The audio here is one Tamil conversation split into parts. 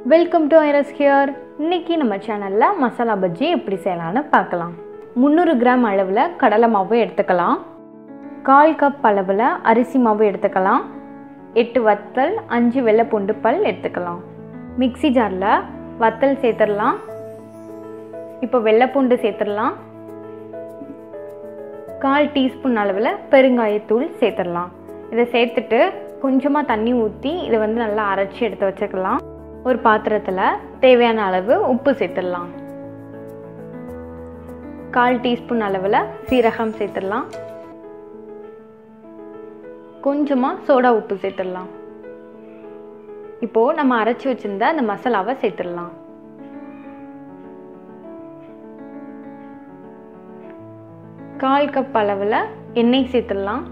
வெல்கம் டு ஐரஸ் ஹியர் இன்னைக்கு நம்ம சேனலில் மசாலா பஜ்ஜி எப்படி செய்யலாம்னு பார்க்கலாம் முந்நூறு கிராம் அளவில் கடலை மாவு எடுத்துக்கலாம் கால் கப் அளவில் அரிசி மாவு எடுத்துக்கலாம் எட்டு வத்தல் அஞ்சு வெள்ளை பூண்டு பல் எடுத்துக்கலாம் மிக்ஸி ஜாரில் வத்தல் சேர்த்துடலாம் இப்போ வெள்ளைப்பூண்டு சேர்த்துடலாம் கால் டீஸ்பூன் அளவில் பெருங்காயத்தூள் சேர்த்துடலாம் இதை சேர்த்துட்டு கொஞ்சமாக தண்ணி ஊற்றி இதை வந்து நல்லா அரைச்சி எடுத்து வச்சுக்கலாம் ஒரு பாத்திரத்தில் தேவையான அளவு உப்பு சேர்த்துடலாம் கால் டீஸ்பூன் அளவில் சீரகம் சேர்த்துடலாம் கொஞ்சமாக சோடா உப்பு சேர்த்துடலாம் இப்போது நம்ம அரைச்சி வச்சுருந்த அந்த மசாலாவை சேர்த்துடலாம் கால் கப் அளவில் எண்ணெய் சேர்த்துடலாம்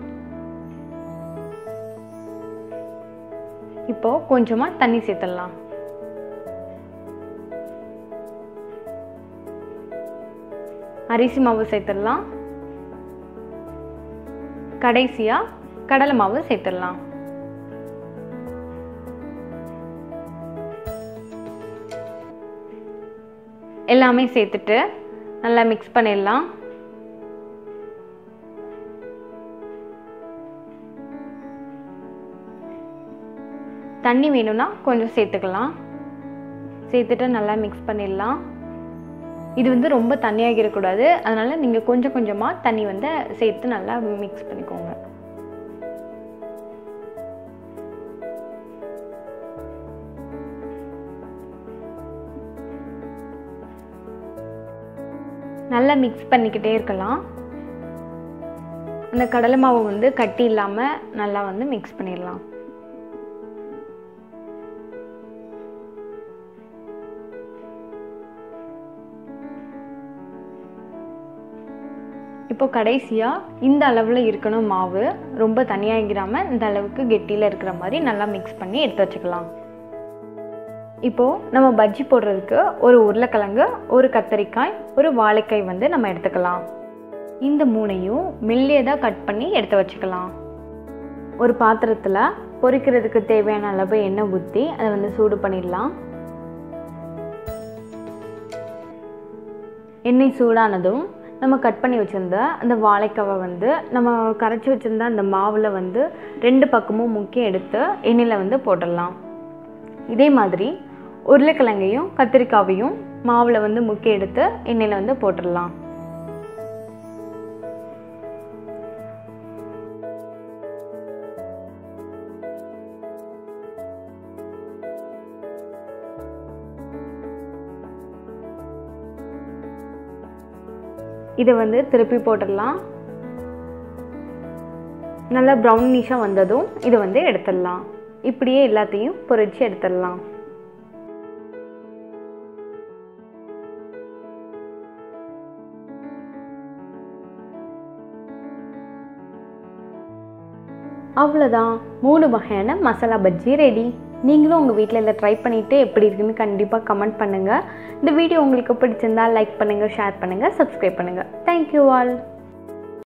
இப்போ கொஞ்சமாக தண்ணி சேர்த்துடலாம் அரிசி மாவு சேர்த்துடலாம் கடைசியாக கடலை மாவு சேர்த்துடலாம் எல்லாமே சேர்த்துட்டு நல்லா மிக்ஸ் பண்ணிடலாம் தண்ணி வேணும்னா கொஞ்சம் சேர்த்துக்கலாம் சேர்த்துட்டு நல்லா மிக்ஸ் பண்ணிடலாம் இது வந்து ரொம்ப தண்ணியாகிடக்கூடாது அதனால் நீங்கள் கொஞ்சம் கொஞ்சமாக தண்ணி வந்து சேர்த்து நல்லா மிக்ஸ் பண்ணிக்கோங்க நல்லா மிக்ஸ் பண்ணிக்கிட்டே இருக்கலாம் அந்த கடலை மாவு வந்து கட்டி இல்லாமல் நல்லா வந்து மிக்ஸ் பண்ணிடலாம் இப்போ கடைசியாக இந்த அளவில் இருக்கணும் மாவு ரொம்ப தனியாகிடாமல் இந்த அளவுக்கு கெட்டியில் இருக்கிற மாதிரி நல்லா மிக்ஸ் பண்ணி எடுத்து வச்சுக்கலாம் இப்போது நம்ம பஜ்ஜி போடுறதுக்கு ஒரு உருளைக்கிழங்கு ஒரு கத்தரிக்காய் ஒரு வாழைக்காய் வந்து நம்ம எடுத்துக்கலாம் இந்த மூணையும் மெல்லியதாக கட் பண்ணி எடுத்து வச்சுக்கலாம் ஒரு பாத்திரத்தில் பொரிக்கிறதுக்கு தேவையான அளவு எண்ணெய் ஊற்றி அதை வந்து சூடு பண்ணிடலாம் எண்ணெய் சூடானதும் நம்ம கட் பண்ணி வச்சுருந்த அந்த வாழைக்காவை வந்து நம்ம கரைச்சி வச்சுருந்த அந்த மாவில் வந்து ரெண்டு பக்கமும் முக்கி எடுத்து எண்ணெயில் வந்து போட்டுடலாம் இதே மாதிரி உருளைக்கிழங்கையும் கத்திரிக்காவையும் மாவில் வந்து முக்கி எடுத்து எண்ணெயில் வந்து போட்டுடலாம் இதை வந்து திருப்பி போட்டுடலாம் நல்லா ப்ரௌனிஷாக வந்ததும் இதை வந்து எடுத்துடலாம் இப்படியே எல்லாத்தையும் பொரிச்சு எடுத்துடலாம் அவ்வளோதான் மூணு வகையான மசாலா பஜ்ஜி ரெடி நீங்களும் உங்கள் வீட்டில் இதை ட்ரை பண்ணிவிட்டு எப்படி இருக்குன்னு கண்டிப்பாக கமெண்ட் பண்ணுங்கள் இந்த வீடியோ உங்களுக்கு பிடிச்சிருந்தா லைக் பண்ணுங்கள் ஷேர் பண்ணுங்கள் சப்ஸ்கிரைப் பண்ணுங்கள் தேங்க்யூ ஆல்